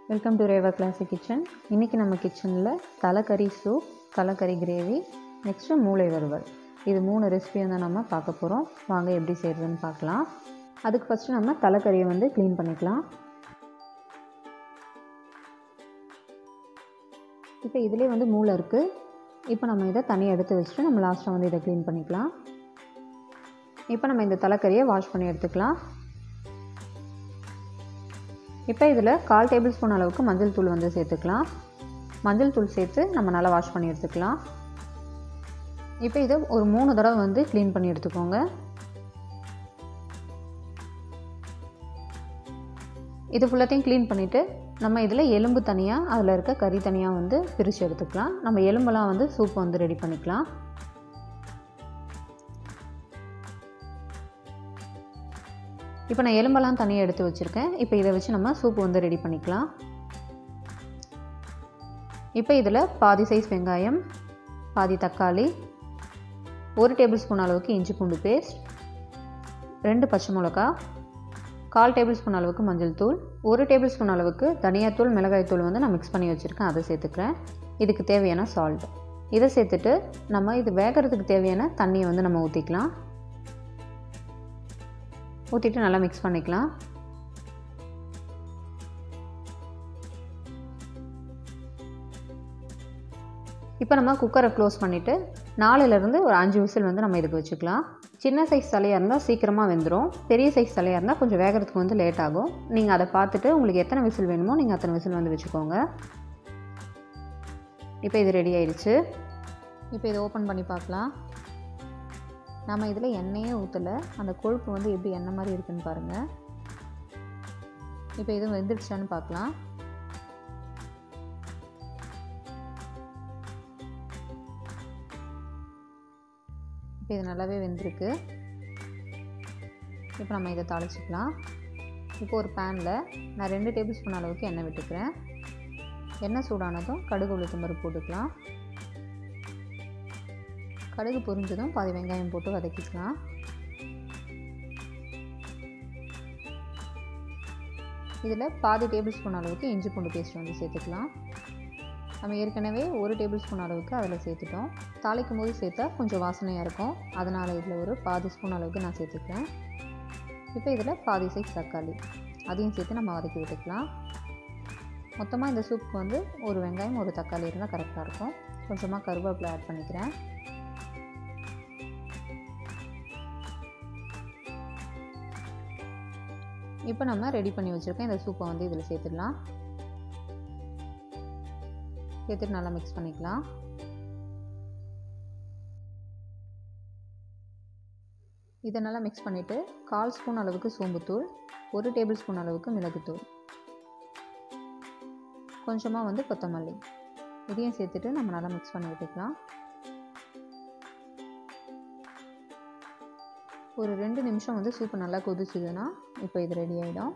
welcome to Reva classic kitchen இன்றைக்கி நம்ம கிச்சனில் தலைக்கறி சூப் தலைக்கறி கிரேவி நெக்ஸ்ட்டு மூளை வறுவல் இது மூணு ரெசிபியை தான் நம்ம பார்க்க போகிறோம் வாங்க எப்படி செய்கிறதுன்னு பார்க்கலாம் அதுக்கு ஃபஸ்ட்டு நம்ம தலைக்கறியை வந்து க்ளீன் பண்ணிக்கலாம் இப்போ இதிலே வந்து மூளை இருக்குது இப்போ நம்ம இதை தனியாக எடுத்து வச்சுட்டு நம்ம லாஸ்ட்டாக வந்து இதை க்ளீன் பண்ணிக்கலாம் இப்போ நம்ம இந்த தலைக்கறியை வாஷ் பண்ணி எடுத்துக்கலாம் இப்போ இதில் கால் டேபிள் ஸ்பூன் அளவுக்கு மஞ்சள் தூள் வந்து சேர்த்துக்கலாம் மஞ்சள் தூள் சேர்த்து நம்ம நல்லா வாஷ் பண்ணி எடுத்துக்கலாம் இப்போ இதை ஒரு மூணு தடவை வந்து க்ளீன் பண்ணி எடுத்துக்கோங்க இது ஃபுல்லாத்தையும் க்ளீன் பண்ணிவிட்டு நம்ம இதில் எலும்பு தனியாக அதில் இருக்க கறி தனியாக வந்து பிரித்து எடுத்துக்கலாம் நம்ம எலும்பெல்லாம் வந்து சூப் வந்து ரெடி பண்ணிக்கலாம் இப்போ நான் எலும்பெல்லாம் தனியாக எடுத்து வச்சுருக்கேன் இப்போ இதை வச்சு நம்ம சூப் வந்து ரெடி பண்ணிக்கலாம் இப்போ இதில் பாதி சைஸ் வெங்காயம் பாதி தக்காளி ஒரு டேபிள் ஸ்பூன் அளவுக்கு இஞ்சி பூண்டு பேஸ்ட் ரெண்டு பச்சை மிளகா கால் டேபிள் ஸ்பூன் அளவுக்கு மஞ்சள் தூள் ஒரு டேபிள் ஸ்பூன் அளவுக்கு தனியாத்தூள் மிளகாய்த்தூள் வந்து நான் மிக்ஸ் பண்ணி வச்சுருக்கேன் அதை சேர்த்துக்கிறேன் இதுக்கு தேவையான சால்ட் இதை சேர்த்துட்டு நம்ம இது வேகிறதுக்கு தேவையான தண்ணியை வந்து நம்ம ஊற்றிக்கலாம் ஊற்றிட்டு நல்லா மிக்ஸ் பண்ணிக்கலாம் இப்போ நம்ம குக்கரை க்ளோஸ் பண்ணிவிட்டு நாலுலேருந்து ஒரு அஞ்சு விசில் வந்து நம்ம இதுக்கு வச்சுக்கலாம் சின்ன சைஸ் தலையாக இருந்தால் சீக்கிரமாக வெந்துடும் பெரிய சைஸ் தலையாக இருந்தால் கொஞ்சம் வேகிறதுக்கு வந்து லேட் ஆகும் நீங்கள் அதை பார்த்துட்டு உங்களுக்கு எத்தனை விசில் வேணுமோ நீங்கள் அத்தனை விசில் வந்து வச்சுக்கோங்க இப்போ இது ரெடி ஆயிடுச்சு இப்போ இதை ஓப்பன் பண்ணி பார்க்கலாம் நம்ம இதில் எண்ணெயே ஊற்றலை அந்த கொழுப்பு வந்து எப்படி எண்ணெய் மாதிரி இருக்குன்னு பாருங்கள் இப்போ இது வெந்துடுச்சான்னு பார்க்கலாம் இப்போ இது நல்லாவே வெந்திருக்கு இப்போ நம்ம இதை தாளிச்சிக்கலாம் இப்போ ஒரு பேனில் நான் ரெண்டு டேபிள் ஸ்பூன் அளவுக்கு எண்ணெய் விட்டுக்கிறேன் எண்ணெய் சூடானதும் கடுகு உளுத்தம் பருப்பு போட்டுக்கலாம் கடுகு பொரிஞ்சதும் பாதி வெங்காயம் போட்டு வதக்கிக்கலாம் இதில் பாதி டேபிள் ஸ்பூன் அளவுக்கு இஞ்சி பூண்டு பேஸ்ட் வந்து சேர்த்துக்கலாம் நம்ம ஏற்கனவே ஒரு டேபிள் ஸ்பூன் அளவுக்கு அதில் சேர்த்துட்டோம் தாளிக்கும் போது சேர்த்தா கொஞ்சம் வாசனையாக இருக்கும் அதனால் இதில் ஒரு பாதி ஸ்பூன் அளவுக்கு நான் சேர்த்துக்கிறேன் இப்போ இதில் பாதி சைஸ் தக்காளி அதையும் சேர்த்து நம்ம வதக்கி விட்டுக்கலாம் மொத்தமாக இந்த சூப்புக்கு வந்து ஒரு வெங்காயம் ஒரு தக்காளி இருந்தால் கரெக்டாக இருக்கும் கொஞ்சமாக கருவேப்பிலை ஆட் பண்ணிக்கிறேன் இப்போ நம்ம ரெடி பண்ணி வச்சுருக்கோம் இந்த சூப்பை வந்து இதில் சேர்த்துடலாம் சேர்த்துட்டு நல்லா மிக்ஸ் பண்ணிக்கலாம் இதை நல்லா மிக்ஸ் பண்ணிவிட்டு கால் ஸ்பூன் அளவுக்கு சோம்புத்தூள் ஒரு டேபிள் ஸ்பூன் அளவுக்கு மிளகுத்தூள் கொஞ்சமாக வந்து கொத்தமல்லி இதையும் சேர்த்துட்டு நம்ம நல்லா மிக்ஸ் பண்ணி விட்டுக்கலாம் ஒரு ரெண்டு நிமிஷம் வந்து சூப்பு நல்லா கொதிச்சுதுன்னா இப்போ இது ரெடி ஆகிடும்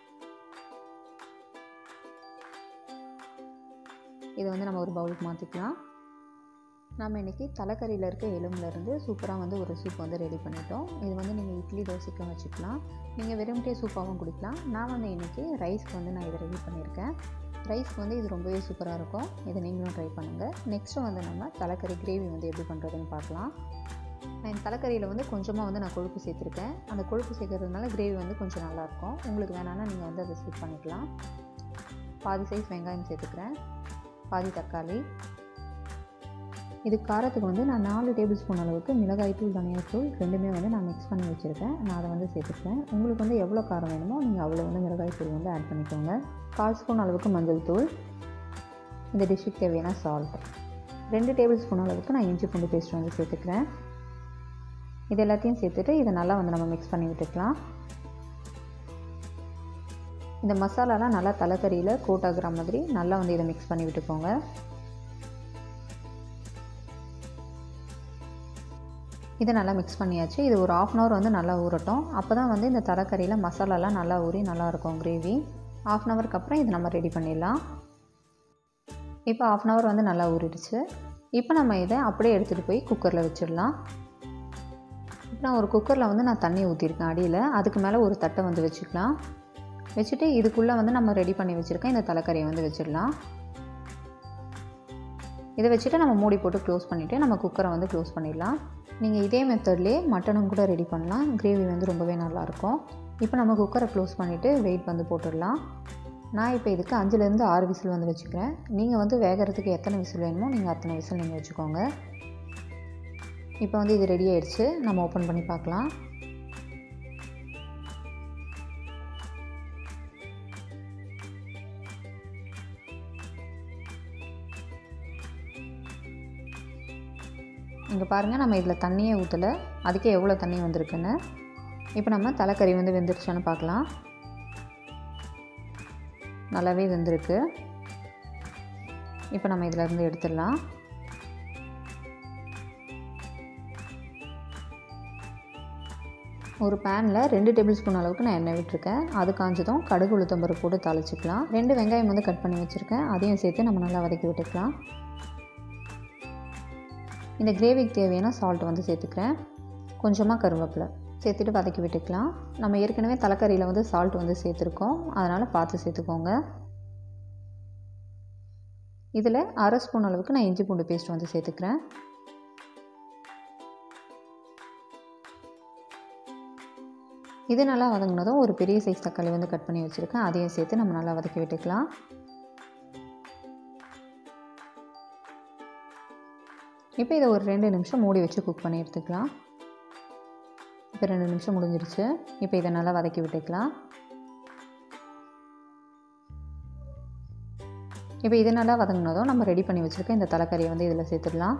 இதை வந்து நம்ம ஒரு பவுலுக்கு மாற்றிக்கலாம் நம்ம இன்றைக்கி தலைக்கறியில் இருக்க எலும்புலேருந்து சூப்பராக வந்து ஒரு சூப் வந்து ரெடி பண்ணிட்டோம் இது வந்து நீங்கள் இட்லி தோசைக்கும் வச்சுக்கலாம் நீங்கள் வெறும்டே சூப்பாகவும் குடிக்கலாம் நான் வந்து இன்றைக்கி ரைஸ்க்கு வந்து நான் இதை ரெடி பண்ணியிருக்கேன் ரைஸ்க்கு வந்து இது ரொம்பவே சூப்பராக இருக்கும் இதை நீங்களும் ட்ரை பண்ணுங்கள் நெக்ஸ்ட்டு வந்து நம்ம தலைக்கறி கிரேவி வந்து எப்படி பண்ணுறதுன்னு பார்க்கலாம் நான் இந்த தலைக்கறியில் வந்து கொஞ்சமாக வந்து நான் கொழுப்பு சேர்த்துருக்கேன் அந்த கொழுப்பு சேர்க்கறதுனால கிரேவி வந்து கொஞ்சம் நல்லாயிருக்கும் உங்களுக்கு வேணான்னா நீங்கள் வந்து அதை ஸ்கிப் பண்ணிக்கலாம் பாதி சைஸ் வெங்காயம் சேர்த்துக்கிறேன் பாதி தக்காளி இது காரத்துக்கு வந்து நான் நாலு டேபிள் ஸ்பூன் அளவுக்கு மிளகாய்த்தூள் தனியாத்தூள் ரெண்டுமே வந்து நான் மிக்ஸ் பண்ணி வச்சுருக்கேன் நான் அதை வந்து சேர்த்துக்கிறேன் உங்களுக்கு வந்து எவ்வளோ காரம் வேணுமோ நீங்கள் அவ்வளோ வந்து மிளகாய்த்தூள் வந்து ஆட் பண்ணிக்கோங்க கால் ஸ்பூன் அளவுக்கு மஞ்சள் தூள் இந்த டிஷ்ஷுக்கு தேவையான சால்ட் ரெண்டு டேபிள் ஸ்பூன் அளவுக்கு நான் இஞ்சி பூண்டு பேஸ்ட் வந்து சேர்த்துக்கிறேன் இது எல்லாத்தையும் சேர்த்துட்டு இதை நல்லா வந்து நம்ம மிக்ஸ் பண்ணி விட்டுக்கலாம் இந்த மசாலாலாம் நல்லா தலைக்கறியில் கோட் ஆகுற மாதிரி நல்லா வந்து இதை மிக்ஸ் பண்ணி விட்டுக்கோங்க இதை நல்லா மிக்ஸ் பண்ணியாச்சு இது ஒரு ஆஃப் அன் ஹவர் வந்து நல்லா ஊறட்டும் அப்போ தான் வந்து இந்த தலைக்கறியில் மசாலாலாம் நல்லா ஊறி நல்லாயிருக்கும் கிரேவி ஆஃப் அன் ஹவருக்கு அப்புறம் இது நம்ம ரெடி பண்ணிடலாம் இப்போ ஆஃப் அன் ஹவர் வந்து நல்லா ஊறிடுச்சு இப்போ நம்ம இதை அப்படியே எடுத்துகிட்டு போய் குக்கரில் வச்சிடலாம் இப்போ நான் ஒரு குக்கரில் வந்து நான் தண்ணி ஊற்றிருக்கேன் அடியில் அதுக்கு மேலே ஒரு தட்டை வந்து வச்சுக்கலாம் வச்சுட்டு இதுக்குள்ளே வந்து நம்ம ரெடி பண்ணி வச்சுருக்க இந்த தலைக்கறியை வந்து வச்சிடலாம் இதை வச்சுட்டு நம்ம மூடி போட்டு க்ளோஸ் பண்ணிவிட்டு நம்ம குக்கரை வந்து க்ளோஸ் பண்ணிடலாம் நீங்கள் இதே மெத்தட்லேயே மட்டனும் கூட ரெடி பண்ணலாம் கிரேவி வந்து ரொம்பவே நல்லாயிருக்கும் இப்போ நம்ம குக்கரை க்ளோஸ் பண்ணிவிட்டு வெயிட் வந்து போட்டுடலாம் நான் இப்போ இதுக்கு அஞ்சுலேருந்து ஆறு விசில் வந்து வச்சுக்கிறேன் நீங்கள் வந்து வேகிறதுக்கு எத்தனை விசில் வேணுமோ நீங்கள் அத்தனை விசில் நீங்கள் வச்சுக்கோங்க இப்போ வந்து இது ரெடி ஆயிடுச்சு நம்ம ஓப்பன் பண்ணி பார்க்கலாம் இங்கே பாருங்கள் நம்ம இதில் தண்ணியே ஊற்றலை அதுக்கே எவ்வளோ தண்ணி வந்திருக்குன்னு இப்போ நம்ம தலைக்கறி வந்து வெந்துருச்சான்னு பார்க்கலாம் நல்லாவே வெந்திருக்கு இப்போ நம்ம இதில் இருந்து எடுத்துடலாம் ஒரு பேனில் ரெண்டு டேபிள் ஸ்பூன் அளவுக்கு நான் எண்ணெய் விட்டுருக்கேன் அது காஞ்சதும் கடுகு உளுத்தம்பருப்பு போட்டு தாளிச்சிக்கலாம் ரெண்டு வெங்காயம் வந்து கட் பண்ணி வச்சுருக்கேன் அதையும் சேர்த்து நம்ம நல்லா வதக்கி விட்டுக்கலாம் இந்த கிரேவிக்கு தேவையான சால்ட் வந்து சேர்த்துக்கிறேன் கொஞ்சமாக கருவேப்பிலை சேர்த்துட்டு வதக்கி விட்டுக்கலாம் நம்ம ஏற்கனவே தலைக்கறியில் வந்து சால்ட் வந்து சேர்த்துருக்கோம் அதனால் பார்த்து சேர்த்துக்கோங்க இதில் அரை ஸ்பூன் அளவுக்கு நான் இஞ்சி பூண்டு பேஸ்ட் வந்து சேர்த்துக்கிறேன் இது நல்லா வதங்கினதும் ஒரு பெரிய சைஸ் தக்காளி வந்து கட் பண்ணி வச்சுருக்கேன் அதையும் சேர்த்து நம்ம நல்லா வதக்கி விட்டுக்கலாம் இப்போ இதை ஒரு ரெண்டு நிமிஷம் மூடி வச்சு குக் பண்ணி எடுத்துக்கலாம் இப்போ ரெண்டு நிமிஷம் முடிஞ்சிருச்சு இப்போ இதை நல்லா வதக்கி விட்டுக்கலாம் இப்போ இது நல்லா வதங்கினதும் நம்ம ரெடி பண்ணி வச்சுருக்க இந்த தலைக்கறியை வந்து இதில் சேர்த்துடலாம்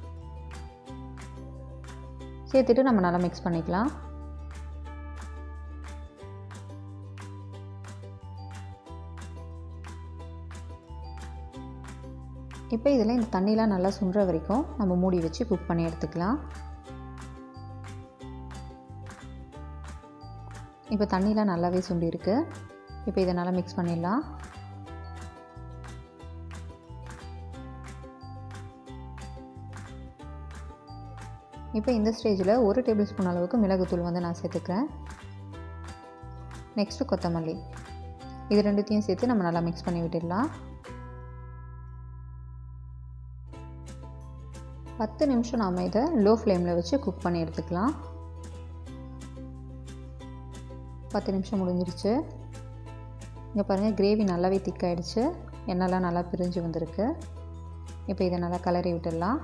சேர்த்துட்டு நம்ம நல்லா மிக்ஸ் பண்ணிக்கலாம் இப்போ இதில் இந்த தண்ணிலாம் நல்லா சுண்டுற வரைக்கும் நம்ம மூடி வச்சு குக் பண்ணி எடுத்துக்கலாம் இப்போ தண்ணிலாம் நல்லாவே சுண்டிருக்கு இப்போ இதை நல்லா மிக்ஸ் பண்ணிடலாம் இப்போ இந்த ஸ்டேஜில் ஒரு டேபிள் ஸ்பூன் அளவுக்கு மிளகுத்தூள் வந்து நான் சேர்த்துக்கிறேன் நெக்ஸ்ட்டு கொத்தமல்லி இது ரெண்டுத்தையும் சேர்த்து நம்ம நல்லா மிக்ஸ் பண்ணி விட்டுடலாம் பத்து நிமிஷம் நாம் இதை லோ ஃப்ளேமில் வச்சு குக் பண்ணி எடுத்துக்கலாம் பத்து நிமிஷம் முடிஞ்சிருச்சு இங்கே பாருங்கள் கிரேவி நல்லாவே திக்காயிடுச்சு எண்ணெய்லாம் நல்லா பிரிஞ்சு வந்திருக்கு இப்போ இதை நல்லா கலரி விட்டுடலாம்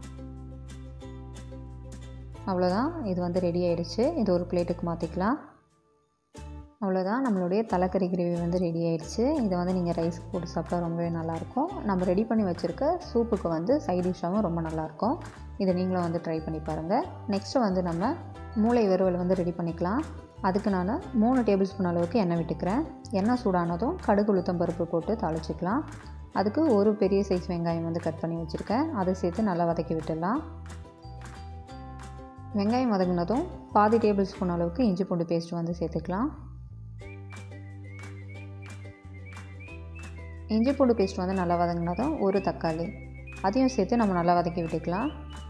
அவ்வளோதான் இது வந்து ரெடி ஆகிடுச்சு இது ஒரு பிளேட்டுக்கு மாற்றிக்கலாம் அவ்வளோதான் நம்மளுடைய தலைக்கறி கிரேவி வந்து ரெடி ஆயிடுச்சு இதை வந்து நீங்கள் ரைஸ்க்கு போட்டு சாப்பிட்டா ரொம்பவே நல்லாயிருக்கும் நம்ம ரெடி பண்ணி வச்சுருக்க சூப்புக்கு வந்து சைட் டிஷ்ஷாகவும் ரொம்ப நல்லாயிருக்கும் இதை நீங்களும் வந்து ட்ரை பண்ணி பாருங்கள் நெக்ஸ்ட்டு வந்து நம்ம மூளை வறுவல் வந்து ரெடி பண்ணிக்கலாம் அதுக்கு நான் மூணு டேபிள் ஸ்பூன் அளவுக்கு எண்ணெய் விட்டுக்கிறேன் எண்ணெய் சூடானதும் கடுகு உளுத்தம் பருப்பு போட்டு தாளிச்சிக்கலாம் அதுக்கு ஒரு பெரிய சைஸ் வெங்காயம் வந்து கட் பண்ணி வச்சுருக்கேன் அதை சேர்த்து நல்லா வதக்கி விட்டுடலாம் வெங்காயம் வதங்கினதும் பாதி டேபிள் ஸ்பூன் அளவுக்கு இஞ்சி பூண்டு பேஸ்ட் வந்து சேர்த்துக்கலாம் இஞ்சி பூண்டு பேஸ்ட் வந்து நல்லா வதங்கினதும் ஒரு தக்காளி அதையும் சேர்த்து நம்ம நல்லா வதக்கி விட்டுக்கலாம்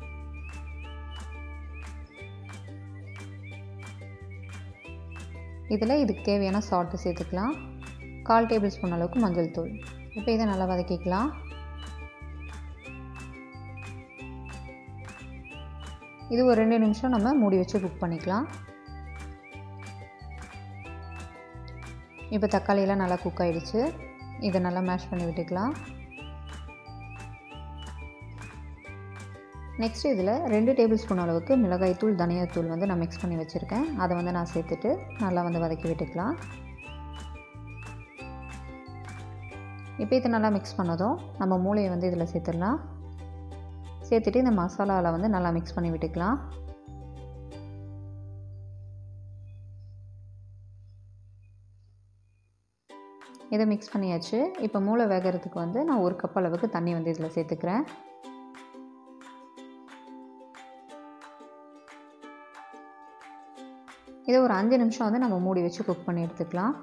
இதில் இதுக்கு தேவையான சால்ட்டு சேர்த்துக்கலாம் கால் டேபிள் ஸ்பூன் அளவுக்கு மஞ்சள் தூள் இப்போ இதை நல்லா வதக்கிக்கலாம் இது ஒரு ரெண்டு நிமிஷம் நம்ம மூடி வச்சு குக் பண்ணிக்கலாம் இப்போ தக்காளியெல்லாம் நல்லா குக் ஆகிடுச்சு இதை நல்லா மேஷ் பண்ணி விட்டுக்கலாம் நெக்ஸ்ட் இதில் ரெண்டு டேபிள் ஸ்பூன் அளவுக்கு மிளகாய்த்தூள் தனியாத்தூள் வந்து நான் மிக்ஸ் பண்ணி வச்சுருக்கேன் அதை வந்து நான் சேர்த்துட்டு நல்லா வந்து வதக்கி விட்டுக்கலாம் இப்போ இதை நல்லா மிக்ஸ் பண்ணதும் நம்ம மூளையை வந்து இதில் சேர்த்துடலாம் சேர்த்துட்டு இந்த மசாலாவில் வந்து நல்லா மிக்ஸ் பண்ணி விட்டுக்கலாம் இதை மிக்ஸ் பண்ணியாச்சு இப்போ மூளை வேகிறதுக்கு வந்து நான் ஒரு கப் அளவுக்கு தண்ணி வந்து இதில் சேர்த்துக்கிறேன் இதை ஒரு அஞ்சு நிமிஷம் வந்து நம்ம மூடி வச்சு குக் பண்ணி எடுத்துக்கலாம்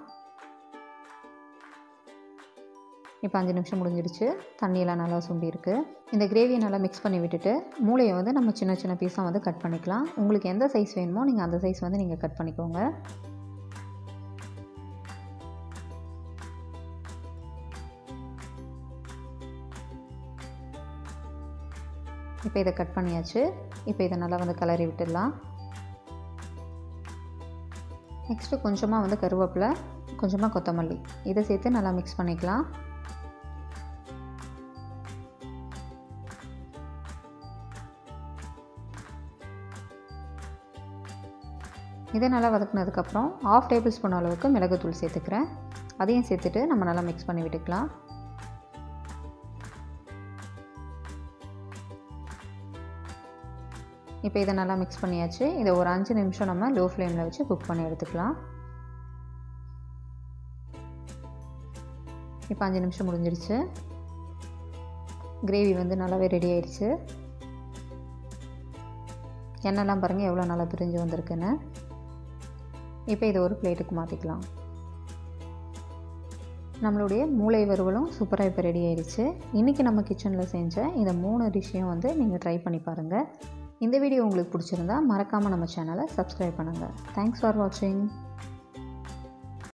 இப்போ அஞ்சு நிமிஷம் முடிஞ்சிடுச்சு தண்ணியெல்லாம் நல்லா சுண்டிருக்கு இந்த கிரேவியை நல்லா மிக்ஸ் பண்ணி விட்டுட்டு மூளையை வந்து நம்ம சின்ன சின்ன பீஸாக வந்து கட் பண்ணிக்கலாம் உங்களுக்கு எந்த சைஸ் வேணுமோ நீங்கள் அந்த சைஸ் வந்து நீங்கள் கட் பண்ணிக்கோங்க இப்போ இதை கட் பண்ணியாச்சு இப்போ இதை நல்லா வந்து கிளறி விட்டுடலாம் நெக்ஸ்ட்டு கொஞ்சமாக வந்து கருவேப்பிலை கொஞ்சமாக கொத்தமல்லி இதை சேர்த்து நல்லா மிக்ஸ் பண்ணிக்கலாம் இதை நல்லா வதக்குனதுக்கப்புறம் ஆஃப் டேபிள் ஸ்பூன் அளவுக்கு மிளகுத்தூள் சேர்த்துக்கிறேன் அதையும் சேர்த்துட்டு நம்ம நல்லா மிக்ஸ் பண்ணி விட்டுக்கலாம் இப்போ இதை நல்லா மிக்ஸ் பண்ணியாச்சு இதை ஒரு அஞ்சு நிமிஷம் நம்ம லோ ஃப்ளேமில் வச்சு குக் பண்ணி எடுத்துக்கலாம் இப்போ அஞ்சு நிமிஷம் முடிஞ்சிருச்சு கிரேவி வந்து நல்லாவே ரெடி ஆயிடுச்சு எண்ணெய்லாம் பாருங்கள் எவ்வளோ நல்லா பிரிஞ்சு வந்திருக்குன்னு இப்போ இதை ஒரு பிளேட்டுக்கு மாற்றிக்கலாம் நம்மளுடைய மூளை வறுவலும் சூப்பராக இப்போ ரெடி ஆயிடுச்சு இன்றைக்கி நம்ம கிச்சனில் செஞ்ச இந்த மூணு டிஷ்ஷையும் வந்து நீங்கள் ட்ரை பண்ணி பாருங்கள் இந்த வீடியோ உங்களுக்கு பிடிச்சிருந்தா மறக்காமல் நம்ம சேனலை சப்ஸ்கிரைப் பண்ணுங்கள் தேங்க்ஸ் ஃபார் வாட்சிங்